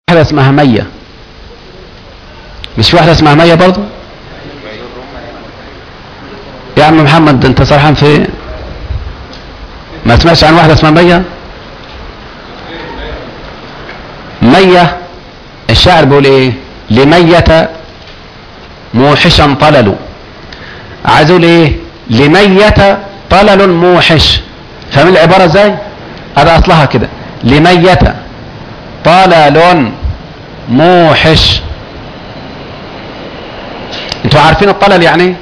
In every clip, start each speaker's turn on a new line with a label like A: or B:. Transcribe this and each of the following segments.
A: واحدة اسمها مية مش في واحدة اسمها مية برضو يا عم محمد انت سرحان في ايه؟ ما سمعتش عن واحدة اسمها مية مية الشاعر بيقول ايه لمية موحشا طلل عايز يقول ايه لمية طلل موحش فاهم العبارة ازاي هذا اصلها كده لمية طلل موحش انتوا عارفين الطلل يعني ايه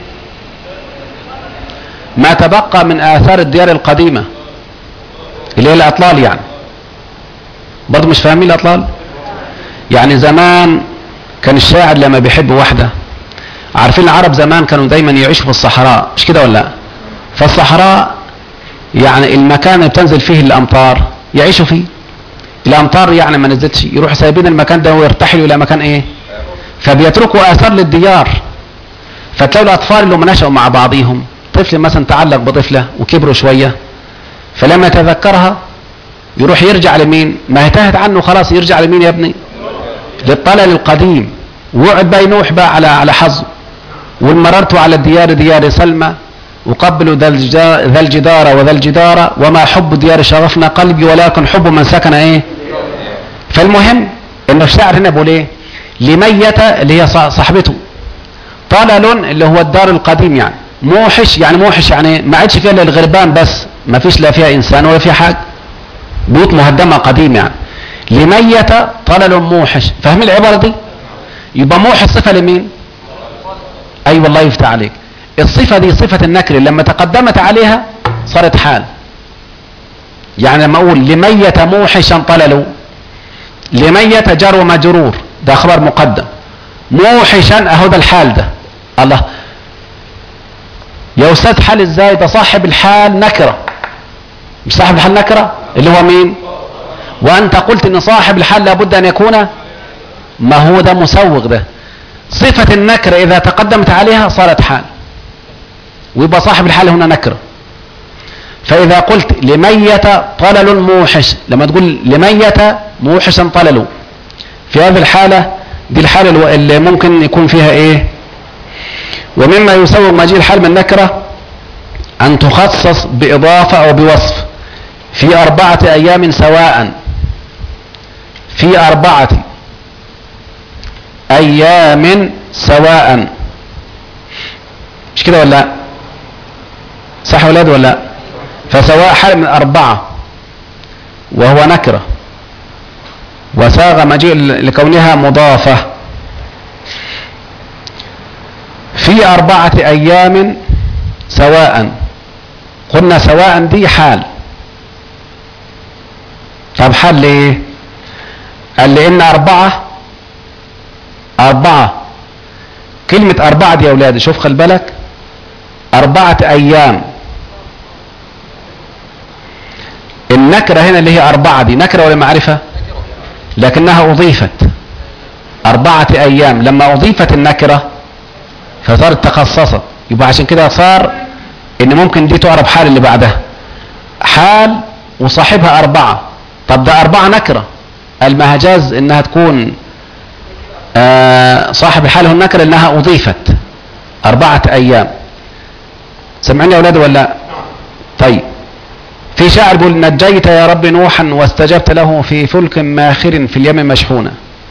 A: ما تبقى من اثار الديار القديمة اللي هي الاطلال يعني برضه مش فاهمين الاطلال يعني زمان كان الشاعر لما بيحب واحدة عارفين العرب زمان كانوا دايما يعيشوا في الصحراء مش كده ولا لا فالصحراء يعني المكان اللي بتنزل فيه الامطار يعيشوا فيه الامطار يعني ما نزلتش يروحوا سايبين المكان ده ويرتحلوا الى مكان ايه فبيتركوا اثار للديار فتلاقوا الاطفال اللي هم نشأوا مع بعضهم طفل مثلا تعلق بطفله وكبروا شويه فلما يتذكرها يروح يرجع لمين ما هي تاهت عنه خلاص يرجع لمين يا ابني للطلل القديم وقعد بقى ينوح بقى على على حظه والمررت على الديار ديار سلمى وقبلوا ذا ذا الجدار وذا الجدار وما حب ديار شغفنا قلبي ولكن حب من سكن ايه فالمهم انه الشاعر هنا بيقول ايه لمية اللي هي صاحبته طلل اللي هو الدار القديم يعني موحش يعني موحش يعني ما عادش فيها الا الغربان بس ما فيش لا فيها انسان ولا فيها حاجه بيوت مهدمه قديم يعني لمية طلل موحش فاهمين العباره دي يبقى موحش صفه لمين اي أيوة والله يفتح عليك الصفه دي صفه النكر لما تقدمت عليها صارت حال يعني لما اقول لمية موحشا طلل لمية جر ومجرور ده خبر مقدم موحشا اهو ده الحال ده الله يا استاذ حال ازاي ده صاحب الحال نكره مش صاحب الحال نكره اللي هو مين وانت قلت ان صاحب الحال لابد ان يكون ما هو ده مسوغ ده صفة النكرة اذا تقدمت عليها صارت حال ويبقى صاحب الحال هنا نكرة فاذا قلت لمية طلل موحش لما تقول لمية موحشا طلل في هذه الحالة دي الحالة اللي ممكن يكون فيها ايه ومما يسوغ مجيء الحال من نكرة ان تخصص باضافة او بوصف في اربعة ايام سواء في اربعة ايام سواء مش كده ولا لا صح يا ولاد ولا لا فسواء حال من اربعة وهو نكرة وساغ مجيء لكونها مضافة في اربعة ايام سواء قلنا سواء دي حال طب حال ليه قال لان اربعة اربعة كلمة اربعة دي يا اولاد شوف خل بالك اربعة ايام النكرة هنا اللي هي اربعة دي نكرة ولا معرفة لكنها اضيفت اربعة ايام لما اضيفت النكرة فصارت تخصصت يبقى عشان كده صار ان ممكن دي تعرف حال اللي بعدها حال وصاحبها اربعة طب ده اربعة نكرة المهجاز انها تكون آه صاحب الحال هو النكرة انها اضيفت اربعة ايام سمعني يا اولاد ولا طيب في شاعر بيقول نجيت يا رب نوحا واستجبت له في فلك ماخر في اليم مشحونة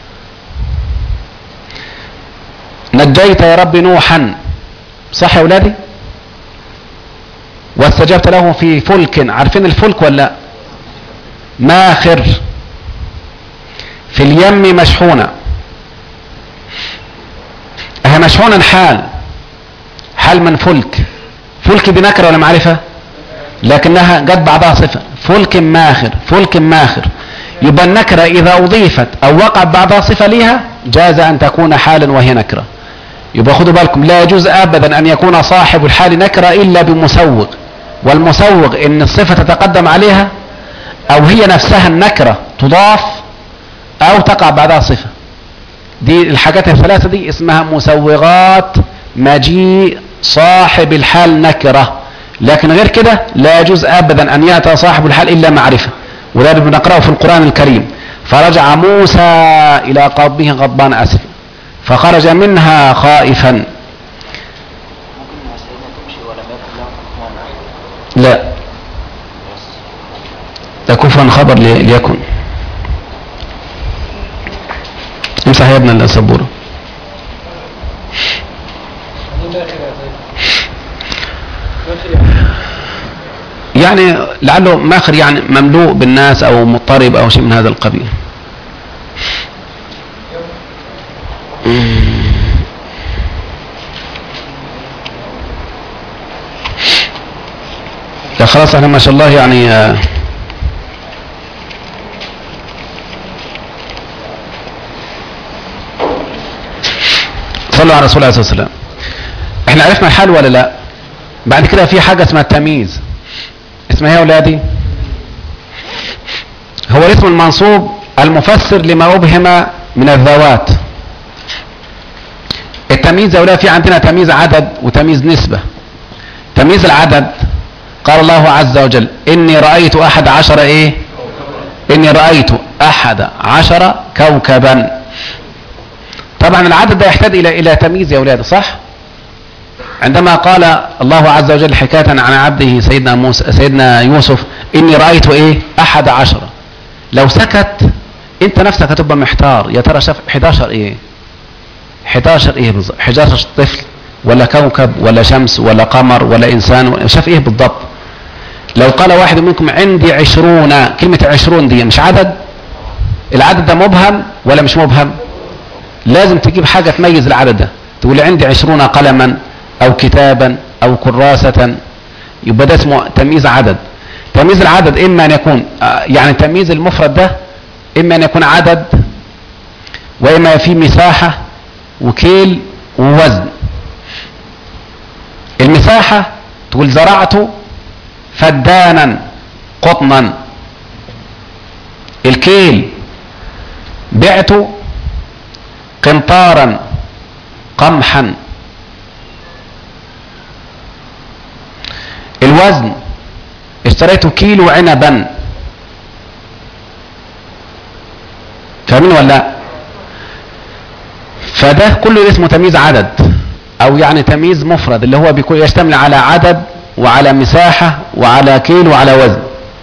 A: نجيت يا رب نوحا صح يا اولادي واستجبت له في فلك عارفين الفلك ولا ماخر في اليم مشحونة اهي مشحونة حال حال من فلك فلك بنكرة ولا معرفة لكنها جت بعدها صفة فلك ماخر فلك ماخر يبقى النكرة إذا أضيفت أو وقعت بعدها صفة ليها جاز أن تكون حالا وهي نكرة يبقى خدوا بالكم لا يجوز أبدا أن يكون صاحب الحال نكرة إلا بمسوغ والمسوغ إن الصفة تتقدم عليها أو هي نفسها النكرة تضاف أو تقع بعدها صفة دي الحاجات الثلاثة دي اسمها مسوغات مجيء صاحب الحال نكرة لكن غير كده لا يجوز ابدا ان ياتي صاحب الحال الا معرفه وده بنقراه في القران الكريم فرجع موسى إلى قومه غضبان أسف فخرج منها خائفا
B: ممكن مع سيدنا تمشي ولم يكن له كفوا أحد
A: لا ده كفوا خبر لي- ليكن امسح يا ابن السبورة يعني لعله ماخر يعني مملوء بالناس او مضطرب او شيء من هذا القبيل لا خلاص احنا ما شاء الله يعني آه، صلوا على رسول الله صلى الله عليه وسلم احنا عرفنا الحال ولا لا بعد كده في حاجة اسمها التمييز اسمها ايه يا اولادي هو الاسم المنصوب المفسر لما ابهم من الذوات التمييز يا اولاد في عندنا تمييز عدد وتمييز نسبة تمييز العدد قال الله عز وجل اني رأيت احد عشر ايه اني رأيت احد عشر كوكبا طبعا العدد ده يحتاج الى الى تمييز يا اولاد صح عندما قال الله عز وجل حكاية عن عبده سيدنا موسى سيدنا يوسف اني رأيت ايه احد عشر لو سكت انت نفسك هتبقى محتار يا ترى شاف 11 ايه 11 ايه بالظبط 11 طفل ولا كوكب ولا شمس ولا قمر ولا انسان ولا- شاف ايه بالضبط لو قال واحد منكم عندي عشرون كلمة عشرون دي مش عدد العدد ده مبهم ولا مش مبهم لازم تجيب حاجة تميز العدد ده تقول عندي عشرون قلما او كتابا او كراسة يبقى ده اسمه تمييز عدد تمييز العدد اما ان يكون آه، يعني تمييز المفرد ده اما ان يكون عدد واما في مساحة وكيل ووزن المساحة تقول زرعت فدانا قطنا الكيل بعت قنطارا قمحا الوزن اشتريت كيلو عنبا فاهمين ولا لا فده كله اسمه تمييز عدد او يعني تمييز مفرد اللي هو بيكون يشتمل على عدد وعلى مساحة وعلى كيلو وعلى وزن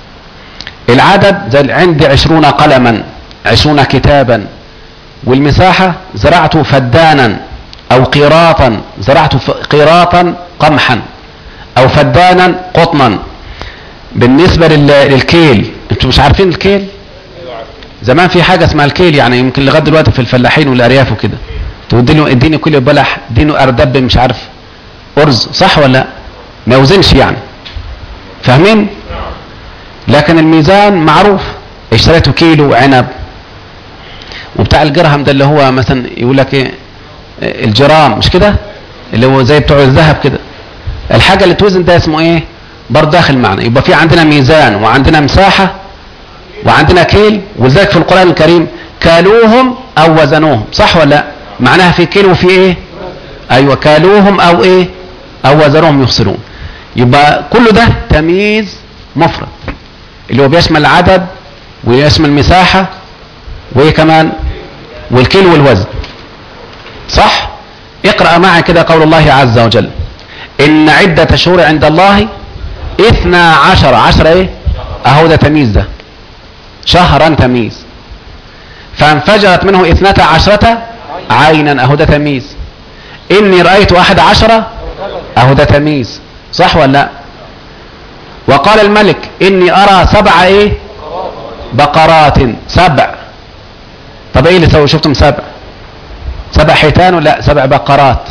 A: العدد زي عندي عشرون قلما عشرون كتابا والمساحة زرعت فدانا او قيراطا زرعت ف- قيراطا قمحا او فدانا قطنا بالنسبة لل- للكيل انتوا مش عارفين الكيل زمان في حاجة اسمها الكيل يعني يمكن لغاية دلوقتي في الفلاحين والارياف وكده تودي له اديني كل بلح اديني اردب مش عارف ارز صح ولا لا ما يوزنش يعني فاهمين لكن الميزان معروف اشتريته كيلو عنب وبتاع الجرهم ده اللي هو مثلا يقول لك ايه اه، الجرام مش كده اللي هو زي بتوع الذهب كده الحاجة اللي توزن ده اسمه ايه برضه داخل معنا يبقى في عندنا ميزان وعندنا مساحة وعندنا كيل ولذلك في القرآن الكريم كالوهم او وزنوهم صح ولا لا معناها في كيل وفي ايه ايوه كالوهم او ايه او وزنوهم يفصلون يبقى كل ده تمييز مفرد اللي هو بيشمل العدد ويشمل المساحة وايه كمان والكيل والوزن صح اقرأ معي كده قول الله عز وجل ان عدة شهور عند الله اثنا عشر عشر ايه اهو ده تمييز ده شهرا تمييز فانفجرت منه اثنتا عشرة عينا اهو ده تمييز اني رأيت احد عشر اهو ده تمييز صح ولا لا وقال الملك اني ارى سبع ايه بقرات سبع طب ايه اللي سووا شفتم سبع سبع حيتان ولا سبع بقرات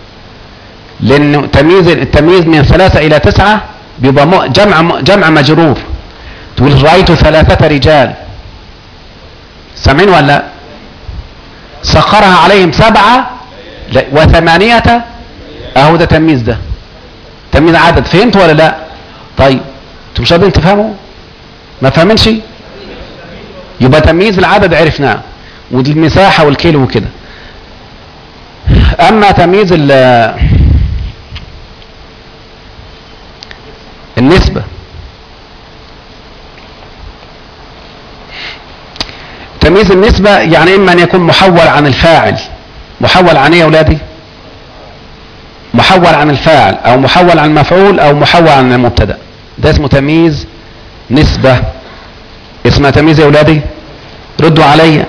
A: لان تمييز التمييز من ثلاثة الى تسعة بيبقى م- جمع م- جمع مجرور تقول رأيت ثلاثة رجال سامعين ولا لا؟ سخرها عليهم سبعة لا، وثمانية اهو ده تمييز ده تمييز عدد فهمت ولا لا طيب انتوا مش قادرين تفهموا ما فاهمينش يبقى تمييز العدد عرفناه والمساحة والكيلو وكده اما تمييز ال- النسبة تمييز النسبة يعني إما أن يكون محول عن الفاعل محول عن إيه يا أولادي محول عن الفاعل أو محول عن المفعول أو محول عن المبتدأ ده اسمه تمييز نسبة اسمها تمييز يا أولادي ردوا علي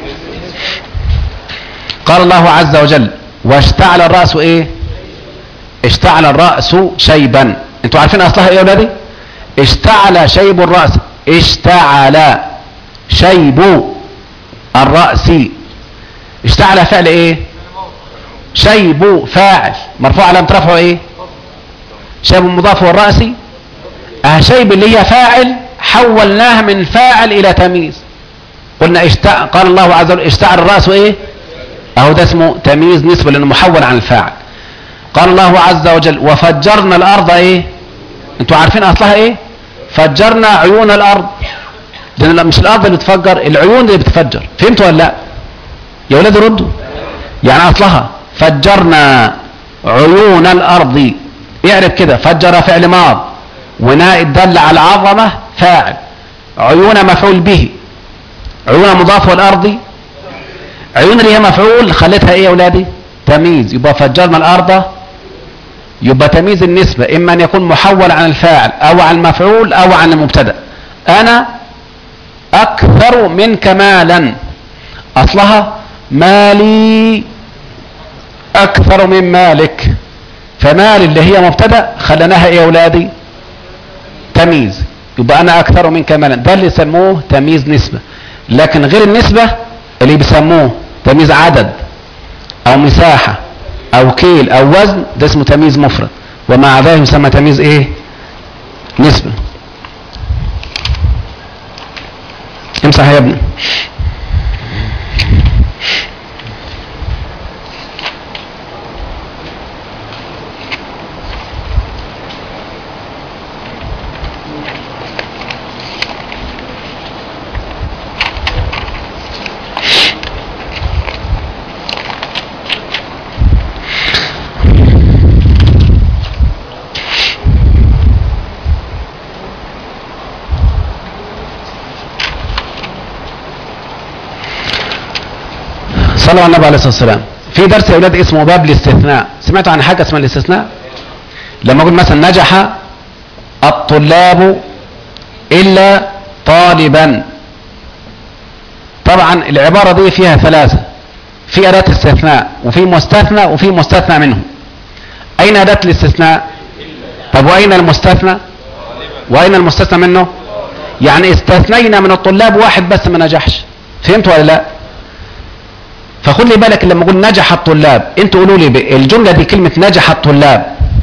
A: قال الله عز وجل واشتعل الرأس إيه اشتعل الرأس شيبا انتوا عارفين أصلها إيه يا أولادي اشتعل شيب الرأس اشتعل شيب الرأس اشتعل فعل ايه شيب فاعل مرفوع علامة رفعه ايه شيب مضاف والرأس اه شيب اللي هي فاعل حولناها من فاعل الى تمييز قلنا اشتع... قال الله عز وجل اشتعل الرأس ايه اهو ده اسمه تمييز نسبة لانه محول عن الفاعل قال الله عز وجل وفجرنا الارض ايه انتوا عارفين اصلها ايه فجرنا عيون الارض لان مش الارض اللي بتفجر العيون اللي بتفجر فهمتوا ولا لا يا ولاد ردوا يعني اصلها فجرنا عيون الارض اعرف كده فجر فعل ماض وناء الدل على العظمه فاعل عيون مفعول به عيون مضاف والارض عيون اللي هي مفعول خليتها ايه يا ولادي تمييز يبقى فجرنا الارض يبقى تمييز النسبة إما أن يكون محول عن الفاعل أو عن المفعول أو عن المبتدأ أنا أكثر منك مالا أصلها مالي أكثر من مالك فمال اللي هي مبتدأ خلناها إيه يا أولادي تمييز يبقى أنا أكثر منك مالا ده اللي يسموه تمييز نسبة لكن غير النسبة اللي بيسموه تمييز عدد أو مساحة او كيل او وزن ده اسمه تمييز مفرد ومع ذلك يسمى تمييز ايه نسبة امسح يا ابني صلوا على النبي عليه الصلاه والسلام في درس يا اولاد اسمه باب الاستثناء سمعتوا عن حاجه اسمها الاستثناء لما اقول مثلا نجح الطلاب الا طالبا طبعا العباره دي فيها ثلاثه في اداه استثناء وفي مستثنى وفي مستثنى منه اين اداه الاستثناء طب واين المستثنى واين المستثنى منه يعني استثنينا من الطلاب واحد بس ما نجحش فهمت ولا لا فخد لي بالك لما اقول نجح الطلاب انتوا قولوا لي الجمله دي كلمه نجح الطلاب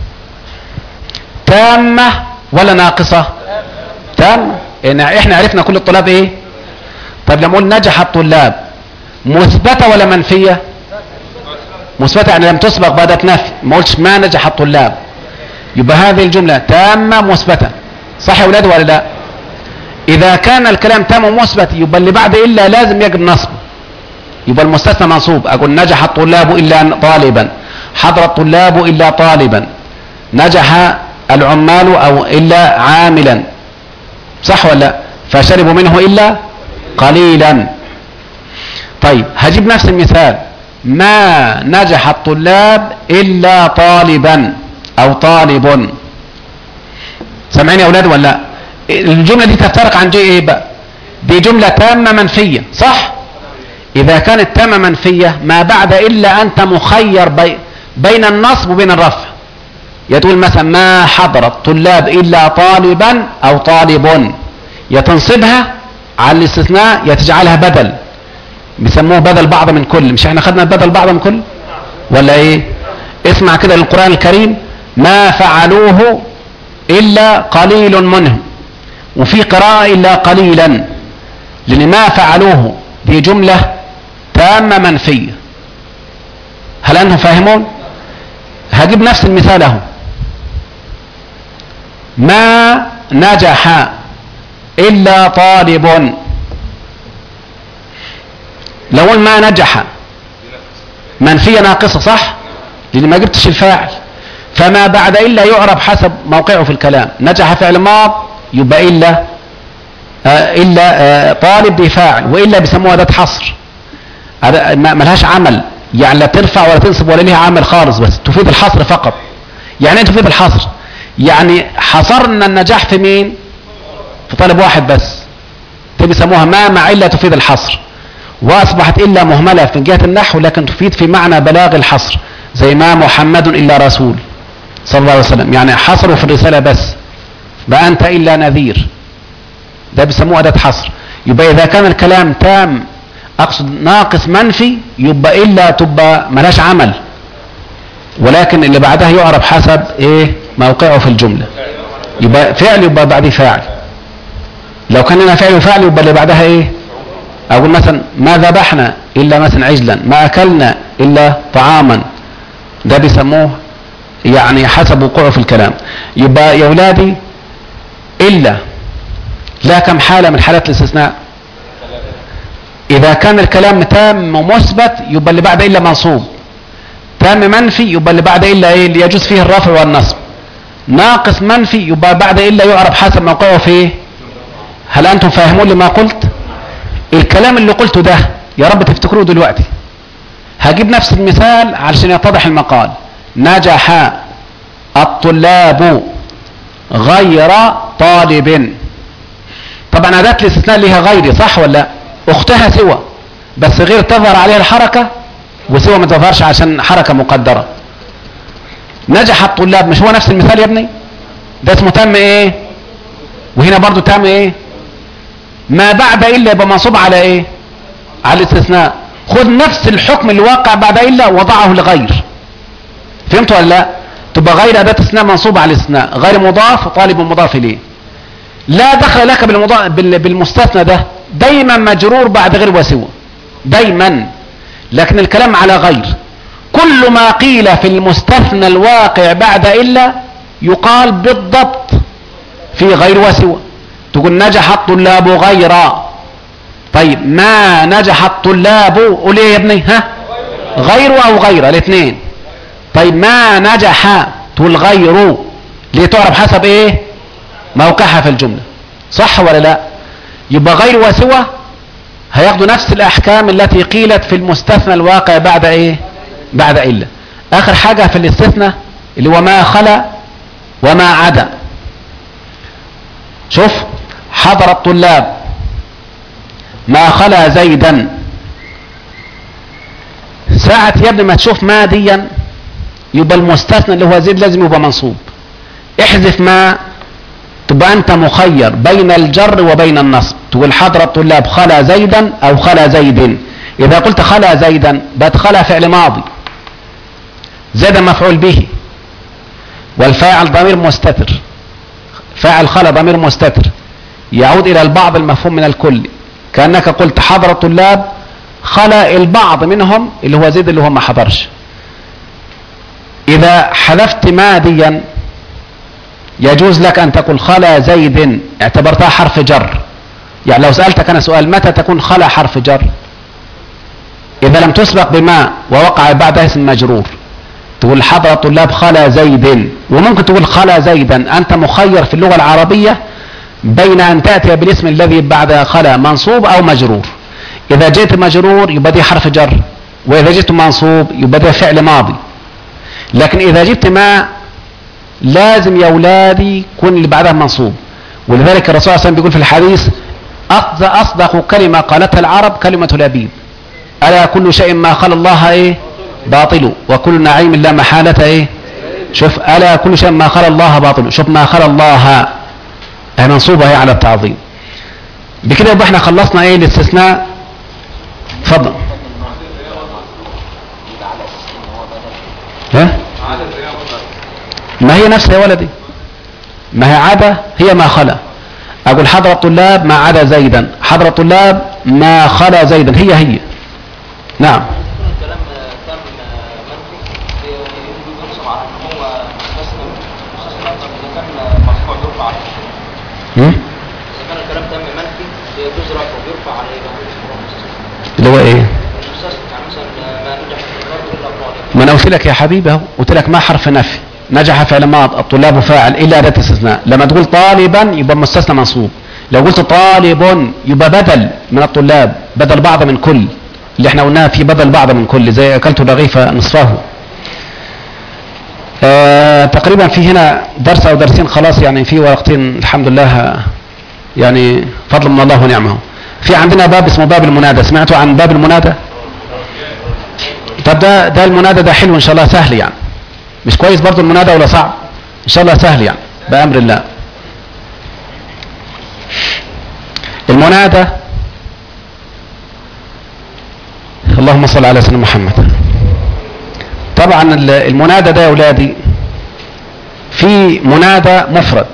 A: تامه ولا ناقصه تامه إن احنا عرفنا كل الطلاب ايه طيب لما اقول نجح الطلاب مثبته ولا منفيه مثبته يعني لم تسبق بعد نفي ما قلتش ما نجح الطلاب يبقى هذه الجمله تامه مثبته صح يا اولاد ولا لا اذا كان الكلام تام ومثبت يبقى اللي بعد الا لازم يجب نصبه يبقى المستثنى منصوب اقول نجح الطلاب الا طالبا حضر الطلاب الا طالبا نجح العمال او الا عاملا صح ولا لا فشربوا منه الا قليلا طيب هجيب نفس المثال ما نجح الطلاب الا طالبا او طالب سامعين يا اولاد ولا لا الجمله دي تفترق عن جي ايه بقى دي جمله تامه منفيه صح إذا كانت تامة منفية ما بعد إلا أنت مخير بي بين النصب وبين الرفع يقول مثلا ما حضر الطلاب إلا طالبا أو طالب يتنصبها على الاستثناء يتجعلها بدل بيسموه بدل بعض من كل مش احنا خدنا بدل بعض من كل ولا ايه اسمع كده للقرآن الكريم ما فعلوه إلا قليل منهم وفي قراءة إلا قليلا لأن ما فعلوه دي جملة تامة منفية هل أنتم فاهمون هجيب نفس المثال اهو ما نجح إلا طالب لو ما نجح منفية ناقصة صح لأن ما جبتش الفاعل فما بعد إلا يعرب حسب موقعه في الكلام نجح فعل ماض يبقى إلا آه، الا آه، طالب دي فاعل والا بيسموها اداه حصر هذا ما- ملهاش عمل يعني لا ترفع ولا تنصب ولا ليها عمل خالص بس تفيد الحصر فقط يعني ايه تفيد الحصر يعني حصرنا النجاح في مين في طالب واحد بس دي بيسموها ما مع الا تفيد الحصر واصبحت الا مهمله في جهه النحو لكن تفيد في معنى بلاغ الحصر زي ما محمد الا رسول صلى الله عليه وسلم يعني حصروا في الرساله بس ما انت الا نذير ده بيسموه اداه حصر يبقى اذا كان الكلام تام اقصد ناقص منفي يبقى الا تبقى ملاش عمل ولكن اللي بعدها يعرف حسب ايه موقعه في الجمله يبقى فعل يبقى بعديه فاعل لو كان هنا فعل وفعل يبقى اللي بعدها ايه اقول مثلا ما ذبحنا الا مثلا عجلا ما اكلنا الا طعاما ده بيسموه يعني حسب وقوعه في الكلام يبقى يا اولادي الا لا كم حاله من حالات الاستثناء اذا كان الكلام تام ومثبت يبقى اللي بعد الا منصوب تام منفي يبقى اللي بعد الا ايه اللي يجوز فيه الرفع والنصب ناقص منفي يبقى بعد الا يعرف حسب موقعه في ايه هل انتم فاهمون لما قلت الكلام اللي قلته ده يا رب تفتكروه دلوقتي هجيب نفس المثال علشان يتضح المقال نجح الطلاب غير طالب طبعا اداه الاستثناء ليها غيري صح ولا لا اختها سوى بس غير تظهر عليها الحركه وسوى ما تظهرش عشان حركه مقدره نجح الطلاب مش هو نفس المثال يا ابني ده اسمه تم ايه وهنا برضو تم ايه ما بعد الا يبقى منصوب على ايه على الاستثناء خذ نفس الحكم اللي واقع بعد الا وضعه لغير فهمتوا ولا لا تبقى غير اداه استثناء منصوبه على الاستثناء غير مضاف طالب مضاف اليه لا دخل لك بالمضاف بال- بالمستثنى ده دايما مجرور بعد غير وسوى دايما لكن الكلام على غير كل ما قيل في المستثنى الواقع بعد الا يقال بالضبط في غير وسوى تقول نجح الطلاب غيرا طيب ما نجح الطلاب قول ايه يا ابني ها غير او غير الاثنين طيب ما نجح تقول غير ليه تعرف حسب ايه موقعها في الجملة صح ولا لا يبقى غير وسوى هياخدوا نفس الاحكام التي قيلت في المستثنى الواقع بعد ايه بعد الا اخر حاجة في الاستثناء اللي هو ما خلا وما عدا شوف حضر الطلاب ما خلا زيدا ساعة يا ابني ما تشوف ما ديا يبقى المستثنى اللي هو زيد لازم يبقى منصوب احذف ما تبقى انت مخير بين الجر وبين النصب تقول حضر الطلاب خلا زيدا او خلا زيد اذا قلت خلا زيدا بقت خلا فعل ماضي زيدا مفعول به والفاعل ضمير مستتر فاعل خلا ضمير مستتر يعود الى البعض المفهوم من الكل كانك قلت حضر الطلاب خلا البعض منهم اللي هو زيد اللي هو ما حضرش اذا حذفت ماديا يجوز لك ان تقول خلا زيد اعتبرتها حرف جر يعني لو سألتك انا سؤال متى تكون خلا حرف جر اذا لم تسبق بما ووقع بعدها اسم مجرور تقول حضر الطلاب خلا زيد وممكن تقول خلا زيدا انت مخير في اللغة العربية بين ان تأتي بالاسم الذي بعد خلا منصوب او مجرور اذا جئت مجرور يبقى دي حرف جر واذا جئت منصوب يبقى ده فعل ماضي لكن اذا جبت ما لازم يا اولادي يكون اللي بعدها منصوب ولذلك الرسول صلى الله عليه وسلم بيقول في الحديث أصدق, اصدق كلمه قالتها العرب كلمه لبيب الا كل شيء ما خلا الله ايه باطل وكل نعيم لا محاله ايه شوف الا كل شيء ما خلا الله باطل شوف ما خلا الله هي منصوبه هي على التعظيم بكده يبقى احنا خلصنا ايه الاستثناء اتفضل
B: يبقى على اساس ان هو بدل
A: ها ما هي نفسها يا ولدي ما هي عدا هي ما خلا اقول حضر الطلاب ما عدا زيدا حضر الطلاب ما خلا زيدا هي هي نعم
B: يكون الكلام تم منفي ينصب على ان هو مستثنى مستثنى اذا كان مرفوع يرفع عليه
A: هم؟
B: اذا كان الكلام تم منفي يجوز رفعه ويرفع عليه يبقى هو اسمه مستثنى
A: اللي هو ايه
B: المستثنى يعني مثلا ما نجح في الطلاب الا طالب
A: ما انا قلت لك يا حبيبي اهو قلت لك ما حرف نفي نجح فعل ماض الطلاب فاعل الا اداه استثناء لما تقول طالبا يبقى مستثنى منصوب لو قلت طالب يبقى بدل من الطلاب بدل بعض من كل اللي احنا قلناها في بدل بعض من كل زي اكلت رغيف نصفه آه تقريبا في هنا درس او درسين خلاص يعني في ورقتين الحمد لله يعني فضل من الله ونعمه في عندنا باب اسمه باب المنادى سمعتوا عن باب المنادى طب ده ده المنادى ده حلو ان شاء الله سهل يعني مش كويس برضو المنادى ولا صعب ان شاء الله سهل يعني بامر الله المنادى اللهم صل على سيدنا محمد طبعا ال- المنادى ده يا اولادي في منادى مفرد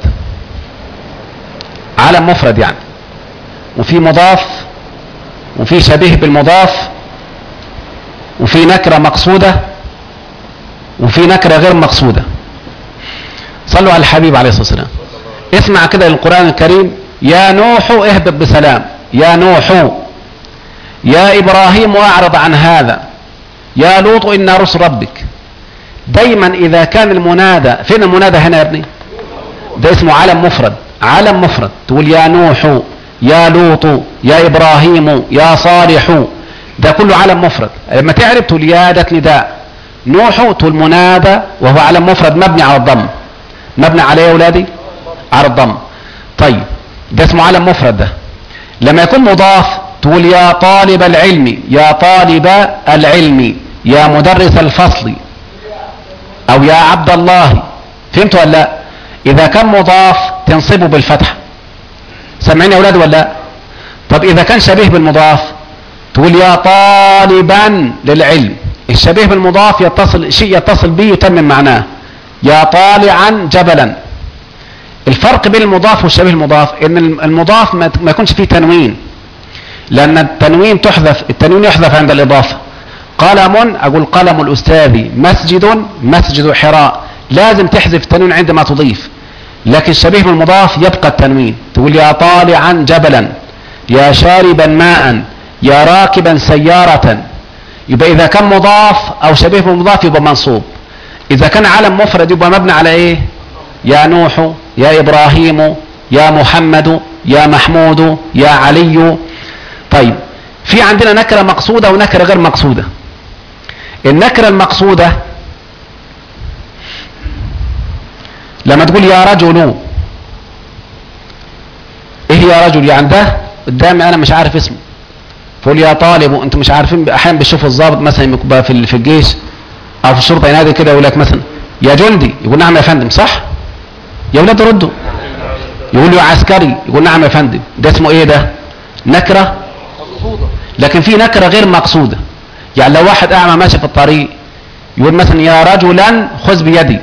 A: علم مفرد يعني وفي مضاف وفي شبيه بالمضاف وفي نكره مقصوده وفي نكره غير مقصوده صلوا على الحبيب عليه الصلاه والسلام اسمع كده القران الكريم يا نوح اهبط بسلام يا نوح يا ابراهيم اعرض عن هذا يا لوط انا رسل ربك دايما اذا كان المنادى فين المنادى هنا يا ابني ده اسمه علم مفرد علم مفرد تقول يا نوح يا لوط يا ابراهيم يا صالح ده كله علم مفرد لما تعرف تقول يا ده نداء نوح تقول منادى وهو علم مفرد مبني على الضم مبني عليه يا اولادي على الضم طيب ده اسمه علم مفرد ده لما يكون مضاف تقول يا طالب العلم يا طالب العلم يا مدرس الفصل او يا عبد الله فهمت ولا لا اذا كان مضاف تنصبه بالفتحه سامعين يا اولاد ولا لا طب اذا كان شبيه بالمضاف تقول يا طالبا للعلم الشبيه بالمضاف يتصل شيء يتصل به يتمم معناه يا طالعا جبلا الفرق بين المضاف والشبيه المضاف ان المضاف ما ما يكونش فيه تنوين لان التنوين تحذف التنوين يحذف عند الاضافه قلم اقول قلم الاستاذ مسجد مسجد حراء لازم تحذف التنوين عندما تضيف لكن شبيه بالمضاف يبقى التنوين تقول يا طالعا جبلا يا شاربا ماء يا راكبا سيارة يبقى إذا كان مضاف أو شبيه بالمضاف يبقى منصوب إذا كان علم مفرد يبقى مبني على إيه يا نوح يا إبراهيم يا محمد يا محمود يا علي طيب في عندنا نكرة مقصودة ونكرة غير مقصودة النكرة المقصودة لما تقول يا رجل ايه يا رجل يعني ده قدامي انا مش عارف اسمه تقول يا طالب انتوا مش عارفين احيانا بتشوفوا الضابط مثلا يبقى في في الجيش او في الشرطه ينادي كده يقول لك مثلا يا جندي يقول نعم يا فندم صح يا ولاد ردوا يقول له يا عسكري يقول نعم يا فندم ده اسمه ايه ده نكره لكن في نكره غير مقصوده يعني لو واحد اعمى ماشي في الطريق يقول مثلا يا رجلا خذ بيدي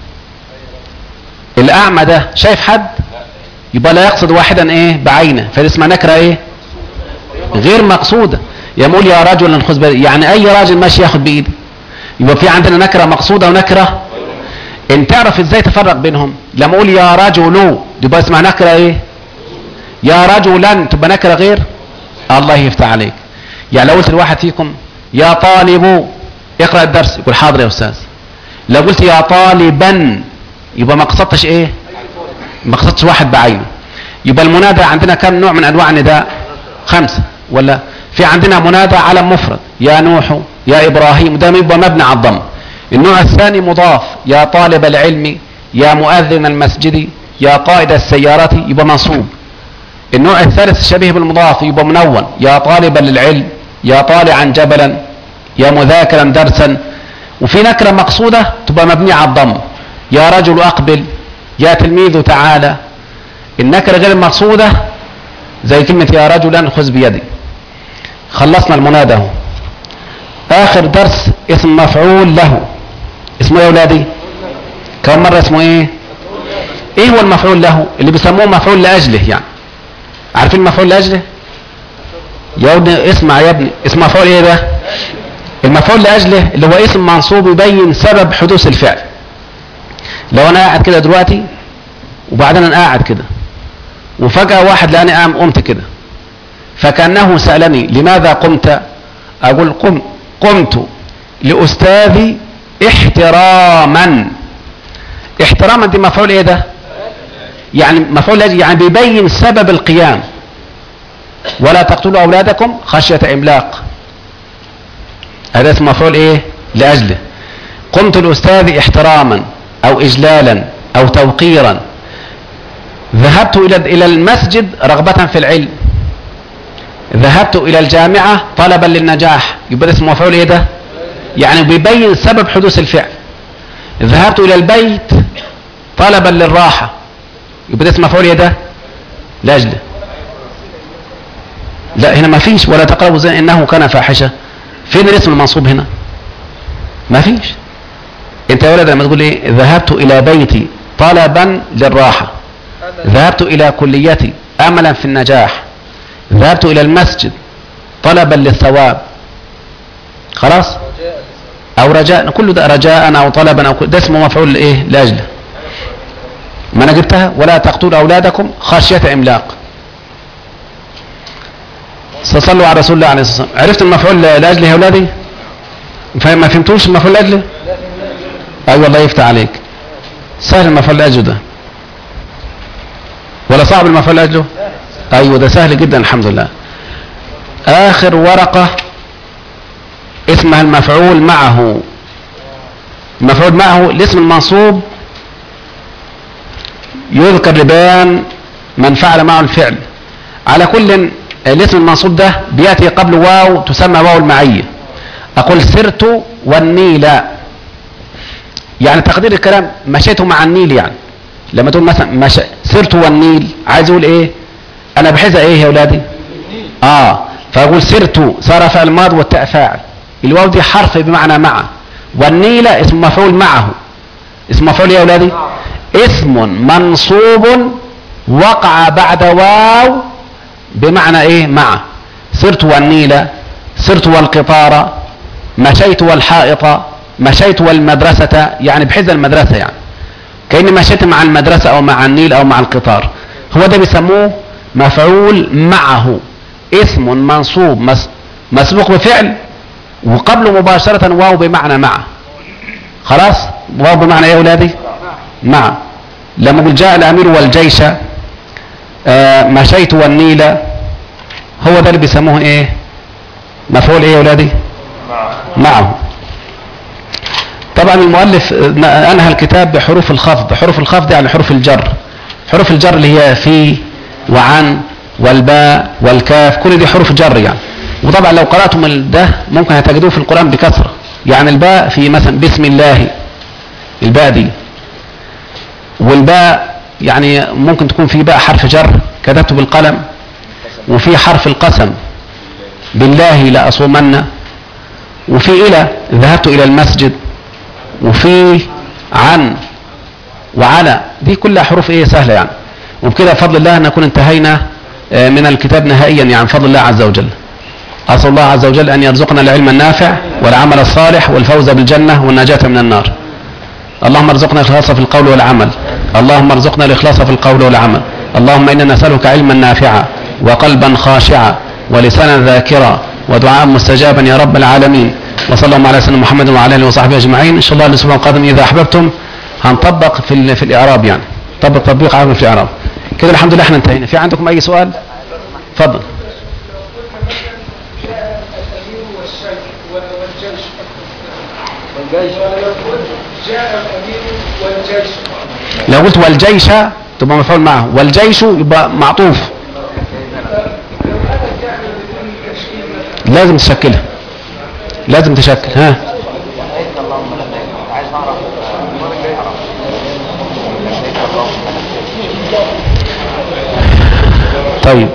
A: الاعمى ده شايف حد يبقى لا يقصد واحدا ايه بعينه فدي اسمها نكره ايه غير مقصوده يقول يا رجلا خذ بيدي يعني اي راجل ماشي ياخد بايدي يبقى في عندنا نكره مقصوده ونكره ان تعرف ازاي تفرق بينهم لما اقول يا رجل يبقى اسمها نكره ايه يا رجلا تبقى نكره غير الله يفتح عليك يعني لو قلت لواحد فيكم يا طالب اقرا الدرس يقول حاضر يا استاذ لو قلت يا طالبا يبقى ما قصدتش ايه ما قصدتش واحد بعينه يبقى المنادى عندنا كم نوع من انواع النداء خمسه ولا في عندنا منادى علم مفرد يا نوح يا ابراهيم ده يبقى مبني على الضم النوع الثاني مضاف يا طالب العلم يا مؤذن المسجد يا قائد السيارات يبقى منصوب النوع الثالث شبيه بالمضاف يبقى منون يا طالبا للعلم يا طالعا جبلا يا مذاكرا درسا وفي نكره مقصوده تبقى مبنيه على الضم يا رجل اقبل يا تلميذ تعالى النكره غير المقصوده زي كلمه يا رجلا خذ بيدي خلصنا المنادى اهو اخر درس اسم مفعول له اسمه ايه يا اولادي كم مره اسمه ايه ايه هو المفعول له اللي بيسموه مفعول لاجله يعني عارفين مفعول لاجله يا ابني اسمع يا ابني اسم مفعول ايه ده المفعول لاجله اللي هو اسم منصوب يبين سبب حدوث الفعل لو انا قاعد كده دلوقتي وبعدين انا قاعد كده وفجاه واحد لاني قام قمت كده فكانه سالني لماذا قمت اقول قم قمت لاستاذي احتراما احتراما دي مفعول ايه ده يعني مفعول لاجل يعني بيبين سبب القيام ولا تقتلوا اولادكم خشيه املاق هذا اسمه مفعول ايه لاجله قمت الاستاذ احتراما او اجلالا او توقيرا ذهبت الى الى المسجد رغبه في العلم ذهبت الى الجامعه طلبا للنجاح يبقى ده اسمه مفعول ايه ده يعني بيبين سبب حدوث الفعل ذهبت الى البيت طلبا للراحه يبقى ده اسمه مفعول ايه ده لاجله لا هنا ما فيش ولا تقربوا زي انه كان فاحشه فين الاسم المنصوب هنا ما فيش انت يا ولد لما تقول ايه ذهبت الى بيتي طلبا للراحه ذهبت الى كليتي املا في النجاح ذهبت الى المسجد طلبا للثواب خلاص او رجاء كل ده رجاء او طلبا او كل- ده اسمه مفعول ايه لاجله ما انا جبتها ولا تقتلوا اولادكم خشيه املاق صلوا على رسول الله عليه الصلاه والسلام عرفت المفعول لاجله يا اولادي فاهم ما فهمتوش المفعول لاجله اي أيوة الله يفتح عليك سهل المفعول لاجله ده ولا صعب المفعول لاجله ايوه ده سهل جدا الحمد لله اخر ورقه اسمها المفعول معه المفعول معه الاسم المنصوب يذكر لبيان من فعل معه الفعل على كل الاسم المنصوب ده بياتي قبل واو تسمى واو المعيه اقول سرت والنيل يعني تقدير الكلام مشيت مع النيل يعني لما تقول مثلا مش... سرت والنيل عايز اقول ايه انا بحيث ايه يا اولادي اه فاقول سرت صار فعل ماض والتاء فاعل الواو دي حرف بمعنى مع والنيل اسم مفعول معه اسم مفعول يا اولادي اسم منصوب وقع بعد واو بمعنى ايه مع سرت والنيل سرت والقطار مشيت والحائط مشيت والمدرسة يعني بحيث المدرسة يعني كأني مشيت مع المدرسة او مع النيل او مع القطار هو ده بيسموه مفعول معه اسم منصوب مس مسبوق بفعل وقبله مباشرة واو بمعنى مع خلاص واو بمعنى ايه يا اولادي مع لما قل جاء الامير والجيش آه مشيت والنيل هو ده اللي بيسموه ايه مفعول ايه يا اولادي معه طبعا المؤلف انهى الكتاب بحروف الخفض حروف الخفض يعني حروف الجر حروف الجر اللي هي في وعن والباء والكاف كل دي حروف جر يعني وطبعا لو قرأتم ده ممكن هتجدوه في القرآن بكثرة يعني الباء في مثلا بسم الله الباء دي والباء يعني ممكن تكون في باء حرف جر كتبته بالقلم وفي حرف القسم بالله لأصومن وفي إلى ذهبت إلى المسجد وفي عن وعلى دي كلها حروف ايه سهلة يعني وبكده بفضل الله نكون انتهينا من الكتاب نهائيا يعني بفضل الله عز وجل أسأل الله عز وجل أن يرزقنا العلم النافع والعمل الصالح والفوز بالجنة والنجاة من النار اللهم ارزقنا الإخلاص في القول والعمل اللهم ارزقنا الإخلاص في القول والعمل اللهم إنا نسألك علما نافعا وقلبا خاشعا ولسانا ذاكرا ودعاء مستجابا يا رب العالمين وصلى الله على سيدنا محمد وعلى اله وصحبه اجمعين ان شاء الله الاسبوع القادم اذا احببتم هنطبق في في الاعراب يعني طبق تطبيق عام في الاعراب كده الحمد لله احنا انتهينا في عندكم اي سؤال اتفضل
C: جاء الامير والجيش
A: لو قلت والجيش تبقى مفعول معه والجيش يبقى معطوف
C: لو انا جاء بدون تشكيل مثلا
A: لازم تشكلها لازم تشكل ها
B: لبيك اللهم لبيك عايز اعرف لبيك اللهم لبيك
A: طيب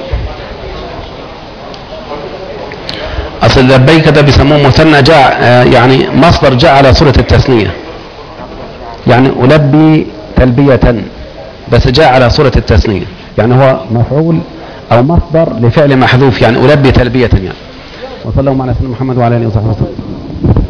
A: اصل لبيك ده بيسموه مثنى جاء آه، يعني مصدر جاء على صورة التثنية يعني ألبي تلبية بس جاء على صورة التثنية يعني هو مفعول أو مصدر لفعل محذوف يعني ألبي تلبية يعني وصلى الله على سيدنا محمد وعلى آله وصحبه وسلم